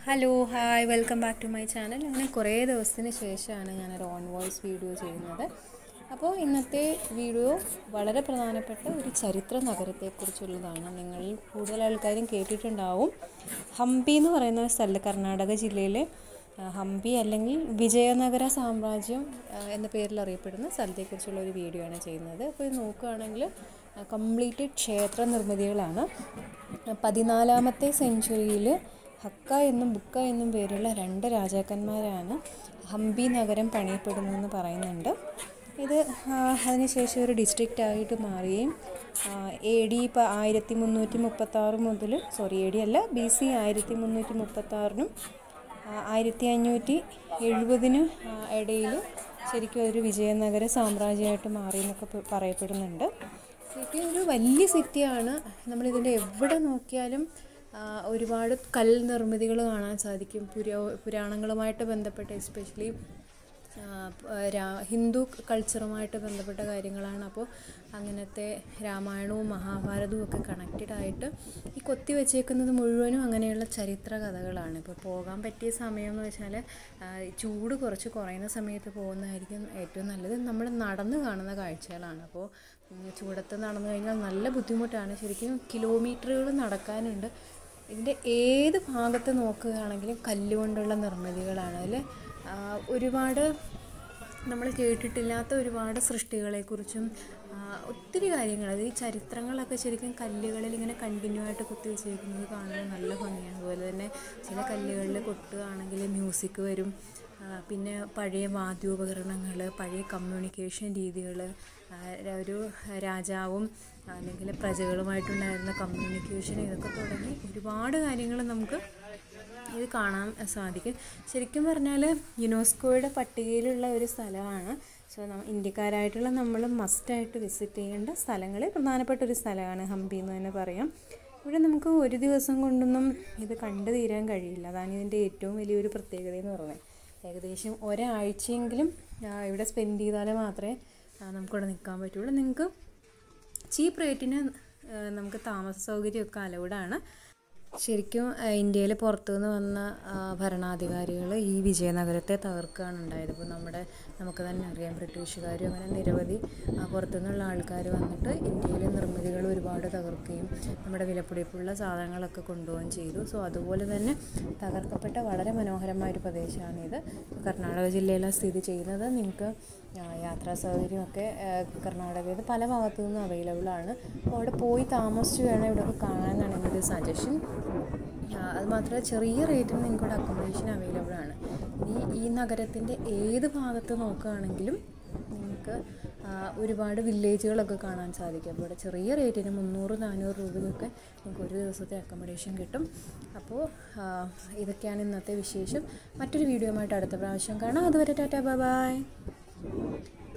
hello hi welcome back to my channel അങ്ങനെ കുറേ ദിവസത്തിന് ശേഷമാണ് ഞാനൊരു ഓൺ വോയിസ് വീഡിയോ ചെയ്യുന്നത് അപ്പോൾ ഇന്നത്തെ വീഡിയോ വളരെ പ്രധാനപ്പെട്ട ഒരു ചരിത്ര നഗരത്തെക്കുറിച്ചുള്ളതാണ് നിങ്ങൾ കൂടുതൽ ആൾക്കാരും കേട്ടിട്ടുണ്ടാവും ഹംപി എന്ന് പറയുന്ന ഒരു സ്ഥലം കർണാടക ജില്ലയിലെ ആ, ഹംപി അല്ലെങ്കിൽ വിജയനഗര സാമ്രാജ്യം ആ, എന്ന പേരിൽ അറിയപ്പെടുന്ന സ്ഥലത്തെക്കുറിച്ചുള്ള ഒരു വീഡിയോ ആണ് ചെയ്യുന്നത് അപ്പോൾ ഇത് നോക്കുകയാണെങ്കിൽ കംപ്ലീറ്റ് ക്ഷേത്ര നിർമ്മിതികളാണ് പതിനാലാമത്തെ സെഞ്ചുറിയിൽ ഹക്ക എന്നും ബുക്ക എന്നും പേരുള്ള രണ്ട് രാജാക്കന്മാരാണ് ഹംപി നഗരം പണിയപ്പെടുന്നതെന്ന് പറയുന്നുണ്ട് ഇത് ആ, അതിനുശേഷം ഒരു ഡിസ്ട്രിക്റ്റ് ആയിട്ട് മാറുകയും എ ഡി ഇപ്പോൾ ആയിരത്തി മുന്നൂറ്റി മുപ്പത്താറ് മുതൽ സോറി എ ഡി അല്ല ബി സി ആയിരത്തി മുന്നൂറ്റി മുപ്പത്താറിനും ആയിരത്തി അഞ്ഞൂറ്റി എഴുപതിന് ഇടയിൽ ശരിക്കും ഒരു വിജയനഗര സാമ്രാജ്യമായിട്ട് മാറി എന്നൊക്കെ പ- പറയപ്പെടുന്നുണ്ട് ശരിക്കും ഒരു വലിയ സിറ്റിയാണ് നമ്മളിതിൻ്റെ എവിടെ നോക്കിയാലും ആ, ഒരുപാട് കൽ നിർമ്മിതികൾ കാണാൻ സാധിക്കും പുരാ പുരാണങ്ങളുമായിട്ട് ബന്ധപ്പെട്ട എസ്പെഷ്യലി ഹിന്ദു കൾച്ചറുമായിട്ട് ബന്ധപ്പെട്ട കാര്യങ്ങളാണ് അപ്പോൾ അങ്ങനത്തെ രാമായണവും മഹാഭാരതവും ഒക്കെ കണക്റ്റഡ് ആയിട്ട് ഈ കൊത്തി വെച്ചേക്കുന്നത് മുഴുവനും അങ്ങനെയുള്ള ചരിത്ര കഥകളാണ് ഇപ്പോൾ പോകാൻ പറ്റിയ സമയം എന്ന് വെച്ചാൽ ചൂട് കുറച്ച് കുറയുന്ന സമയത്ത് പോകുന്നതായിരിക്കും ഏറ്റവും നല്ലത് നമ്മൾ നടന്ന് കാണുന്ന കാഴ്ചകളാണ് അപ്പോൾ ഉം, ചൂടത്ത് നടന്നു കഴിഞ്ഞാൽ നല്ല ബുദ്ധിമുട്ടാണ് ശരിക്കും കിലോമീറ്ററുകൾ നടക്കാനുണ്ട് ഇതിൻ്റെ ഏത് ഭാഗത്ത് നോക്കുകയാണെങ്കിലും കല്ലുകൊണ്ടുള്ള നിർമ്മിതികളാണ് അതിൽ ഒരുപാട് നമ്മൾ കേട്ടിട്ടില്ലാത്ത ഒരുപാട് സൃഷ്ടികളെക്കുറിച്ചും ആ, ഒത്തിരി കാര്യങ്ങൾ അത് ഈ ചരിത്രങ്ങളൊക്കെ ശരിക്കും കല്ലുകളിൽ ഇങ്ങനെ കണ്ടിന്യൂ ആയിട്ട് കുത്തി വെച്ചേക്കുന്നത് കാണാൻ നല്ല ഭംഗിയാണ് അതുപോലെ തന്നെ ചില കല്ലുകളിൽ കൊട്ടുകയാണെങ്കിൽ മ്യൂസിക് വരും ആ, പിന്നെ പഴയ വാദ്യോപകരണങ്ങൾ പഴയ കമ്മ്യൂണിക്കേഷൻ രീതികൾ ഒരു രാജാവും അല്ലെങ്കിൽ പ്രജകളുമായിട്ടുണ്ടായിരുന്ന കമ്മ്യൂണിക്കേഷൻ ഇതൊക്കെ തുടങ്ങി ഒരുപാട് കാര്യങ്ങൾ നമുക്ക് ഇത് കാണാൻ സാധിക്കും ശരിക്കും പറഞ്ഞാൽ യുനെസ്കോയുടെ പട്ടികയിലുള്ള ഒരു സ്ഥലമാണ് സോ ന ഇന്ത്യക്കാരായിട്ടുള്ള നമ്മൾ മസ്റ്റായിട്ട് വിസിറ്റ് ചെയ്യേണ്ട സ്ഥലങ്ങളിൽ പ്രധാനപ്പെട്ട ഒരു സ്ഥലമാണ് ഹംപി എന്ന് തന്നെ പറയാം ഇവിടെ നമുക്ക് ഒരു ദിവസം കൊണ്ടൊന്നും ഇത് കണ്ടു തീരാൻ കഴിയില്ല അതാണ് ഇതിൻ്റെ ഏറ്റവും വലിയൊരു പ്രത്യേകത എന്ന് പറയുന്നത് ഏകദേശം ഒരാഴ്ചയെങ്കിലും ആ, ഇവിടെ സ്പെൻഡ് ചെയ്താൽ മാത്രമേ ആ, നമുക്കിവിടെ നിൽക്കാൻ പറ്റുള്ളൂ നിങ്ങൾക്ക് ചീപ്പ് റേറ്റിന് നമുക്ക് താമസ സൗകര്യമൊക്കെ അലൗഡാണ് ശരിക്കും ഇന്ത്യയിൽ പുറത്തുനിന്ന് വന്ന ആ, ഭരണാധികാരികൾ ഈ വിജയനഗരത്തെ തകർക്കുകയാണ് ഉണ്ടായത് ഇപ്പോൾ നമ്മുടെ നമുക്ക് തന്നെ അറിയാം ബ്രിട്ടീഷുകാരും അങ്ങനെ നിരവധി ആ, പുറത്തുനിന്നുള്ള ആൾക്കാർ വന്നിട്ട് ഇന്ത്യയിലെ നിർമ്മിതികൾ ഒരുപാട് തകർക്കുകയും നമ്മുടെ വിലപിടിപ്പുള്ള സാധനങ്ങളൊക്കെ കൊണ്ടുപോവുകയും ചെയ്തു സോ അതുപോലെ തന്നെ തകർക്കപ്പെട്ട വളരെ മനോഹരമായ ഒരു പ്രദേശമാണിത് കർണാടക ജില്ലയിലാണ് സ്ഥിതി ചെയ്യുന്നത് നിങ്ങൾക്ക് ആ, യാത്രാ സൗകര്യമൊക്കെ ആ, കർണാടകയിൽ പല ഭാഗത്തു നിന്നും അവൈലബിൾ ആണ് അപ്പോൾ അവിടെ പോയി താമസിച്ച് വേണം ഇവിടെയൊക്കെ കാണാനാണ് എൻ്റെ ഒരു സജഷൻ അത് മാത്രമല്ല ചെറിയ റേറ്റിന് നിങ്ങൾക്ക് ഇവിടെ അക്കോമഡേഷൻ അവൈലബിൾ ആണ് ഇനി ഈ നഗരത്തിൻ്റെ ഏത് ഭാഗത്ത് നോക്കുകയാണെങ്കിലും നിങ്ങൾക്ക് ആ, ഒരുപാട് വില്ലേജുകളൊക്കെ കാണാൻ സാധിക്കും അപ്പോൾ ഇവിടെ ചെറിയ റേറ്റിന് മുന്നൂറ് നാനൂറ് രൂപയ്ക്കൊക്കെ നിങ്ങൾക്ക് ഒരു ദിവസത്തെ അക്കോമഡേഷൻ കിട്ടും അപ്പോൾ ആ, ഇതൊക്കെയാണ് ഇന്നത്തെ വിശേഷം മറ്റൊരു വീഡിയോ ആയിട്ട് അടുത്ത പ്രാവശ്യം കാണാം അതുവരെ ടാറ്റാ ബൈ ബൈ